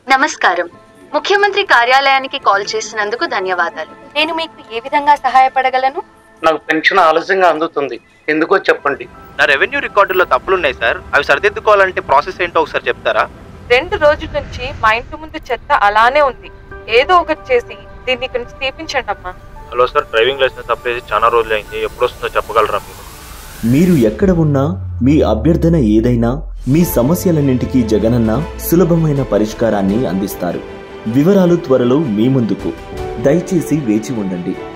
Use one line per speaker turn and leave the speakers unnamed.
నమస్కారం ముఖ్యమంత్రి కార్యాలయానికి కాల్ చేసినందుకు ధన్యవాదాలు
నేను మీకు ఏ విధంగా సహాయపడగలను
నాకు పెన్షన్ ఆలస్యంగా అందుతుంది ఎందుకో చెప్పండి
నా రెవెన్యూ రికార్డుల్లో తప్పులున్నాయి సార్ అవి సరిదిద్దుకోవాలంటే ప్రాసెస్ ఏంటో ఒకసారి చెప్తారా
రెండు రోజుల నుంచి మా ఇంటి ముందు చెత్త అలానే ఉంది ఏదో ఒకటి చేసి దీన్ని ఇక్కడి నుంచి తీపించండి అమ్మా
hello sir driving licence apply చేసి చాలా రోజులు అయింది ఎప్పుడు వస్తుందో చెప్పగలరా మీరు
మీరు ఎక్కడ ఉన్నా మీ అభ్యర్థన ఏదైనా మీ సమస్యలన్నింటికీ జగనన్న సులభమైన పరిష్కారాన్ని అందిస్తారు వివరాలు త్వరలో మీ ముందుకు దయచేసి వేచి ఉండండి